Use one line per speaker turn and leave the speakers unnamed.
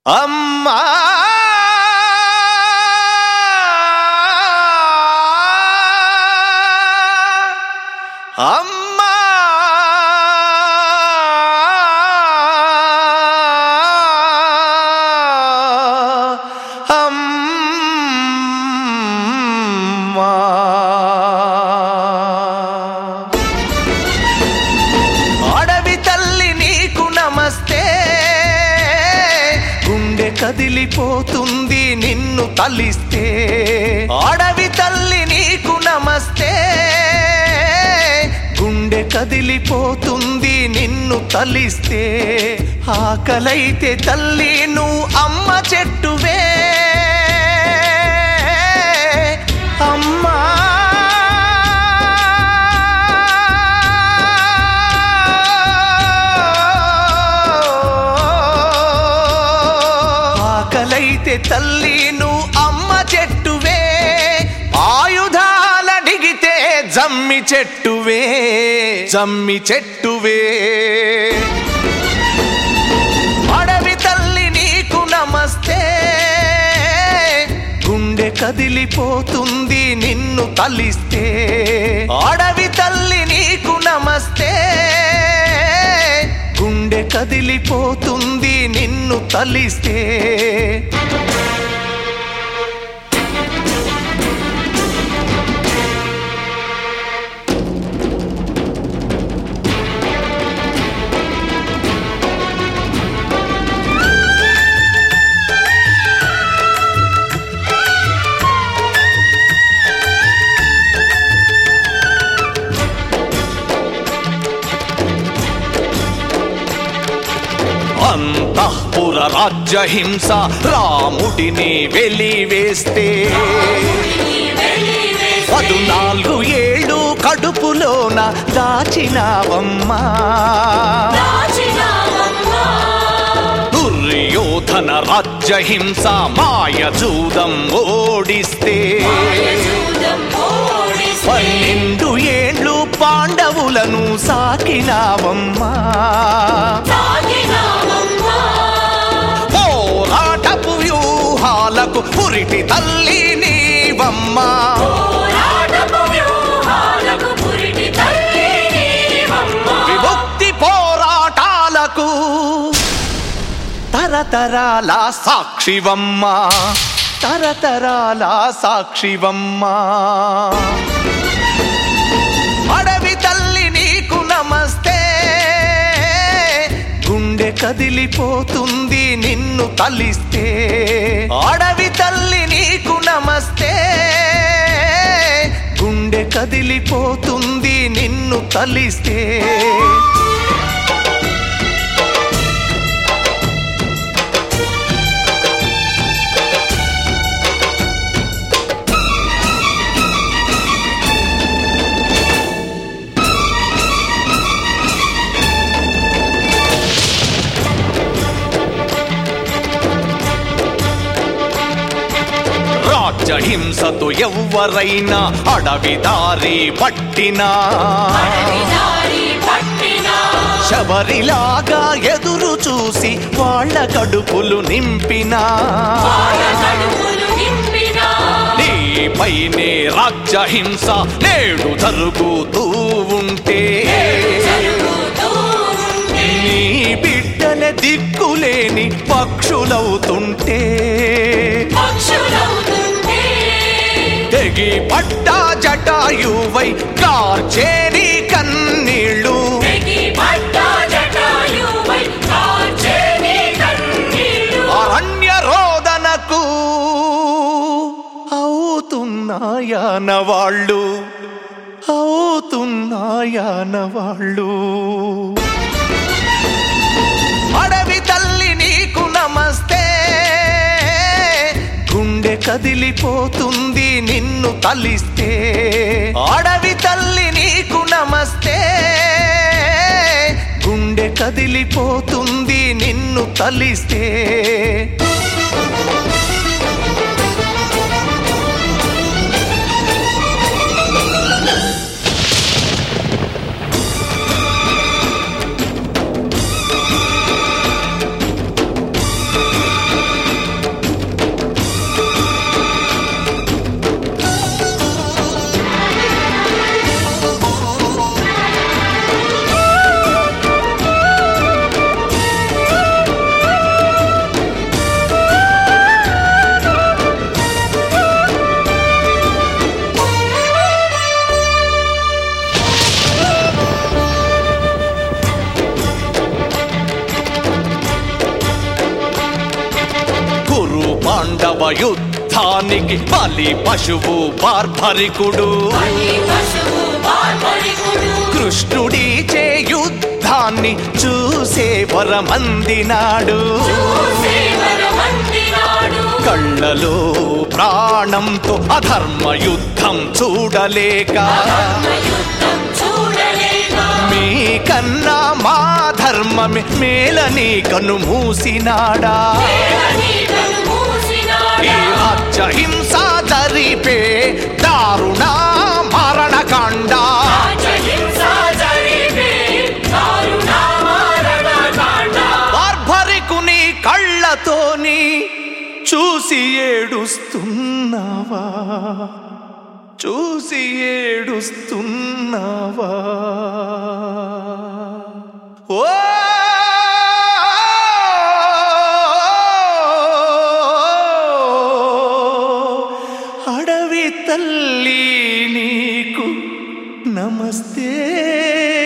అమ్మా అమ్మా అమ్మా అడవి తల్లి నీకు నమస్తే గుండె కదిలిపోతుంది నిన్ను తలిస్తే అడవి తల్లి నీకు నమస్తే గుండె కదిలిపోతుంది నిన్ను తలిస్తే ఆకలైతే తల్లి నువ్వు అమ్మ చెట్టువే అమ్మా ఆకలైతే తల్లి నువ్వు అమ్మ చెట్టువే ఆయుధాలడిగితే జమ్మి చెట్టువే జమ్మి చెట్టువే అడవి తల్లి నీకు నమస్తే గుండె కదిలిపోతుంది నిన్ను తలిస్తే అడవి తల్లి నీకు నమస్తే గుండె కదిలిపోతుంది నిన్ను తలిస్తే అంతఃపుర రాజ్యహింస రాముడిని వెలివేస్తే పదునాలుగు ఏళ్ళు కడుపులోన దాచినావమ్మా దుర్యోధన రాజ్యహింస మాయ జూదం ఓడిస్తే పన్నెండు ఏళ్ళు పాండవులను సాకినావమ్మా పోరాటపు వ్యూహాలకు పురిటి తల్లి నీవమ్మా విముక్తి పోరాటాలకు తరతరాల సాక్షివమ్మా తరతరాల సాక్షివమ్మా అడవి తల్లి నీకు నమస్తే గుండె కదిలిపోతుంది నిన్ను తలిస్తే అడవి తల్లి నీకు నమస్తే గుండె కదిలిపోతుంది నిన్ను తలిస్తే రాజ్యహింసతో ఎవ్వరైనా అడవి దారి పట్టినా శబరిలాగా ఎదురు చూసి వాళ్ళ కడుపులు నింపినా నీపైనే రాజ్యహింస నేడు జరుగుతూ ఉంటే నీ బిడ్డల దిక్కులేని పక్షులవుతుంటే తెగి పడ్డా జటాయువై కార్చేని కన్నీళ్ళు అరణ్య రోదనకు అవుతున్నాయాన వాళ్ళు అవుతున్నాయాన వాళ్ళు అడవి తల్లి నీకు నమస్తే గుండె కదిలిపోతుంది నిన్ను తలిస్తే అడవి తల్లి నీకు నమస్తే గుండె కదిలిపోతుంది నిన్ను తలిస్తే పాండవ యుద్ధానికి బలి పశువు బార్భరికుడు
బలి పశువు బార్బరికుడు
కృష్ణుడి చే యుద్ధాన్ని చూసే వరమందినాడు
సేవరమందినాడు
కళ్ళలో ప్రాణంతో అధర్మ యుద్ధం చూడలేక
యుద్ధం చూడలేక
మీ కన్నా మా ధర్మమే మేలని కను మూసినాడా
నీకను
ఈ
మూసినాడా
రాజ్య హింస జరిపే దారుణ మరణకాండ
రాజహింస జరిపే దారుణ మరణకాండ
బార్భరికుని కళ్ళతోని చూసి ఏడుస్తున్నావా చూసి ఏడుస్తున్నావా ఓ అడవి తల్లి నీకు నమస్తే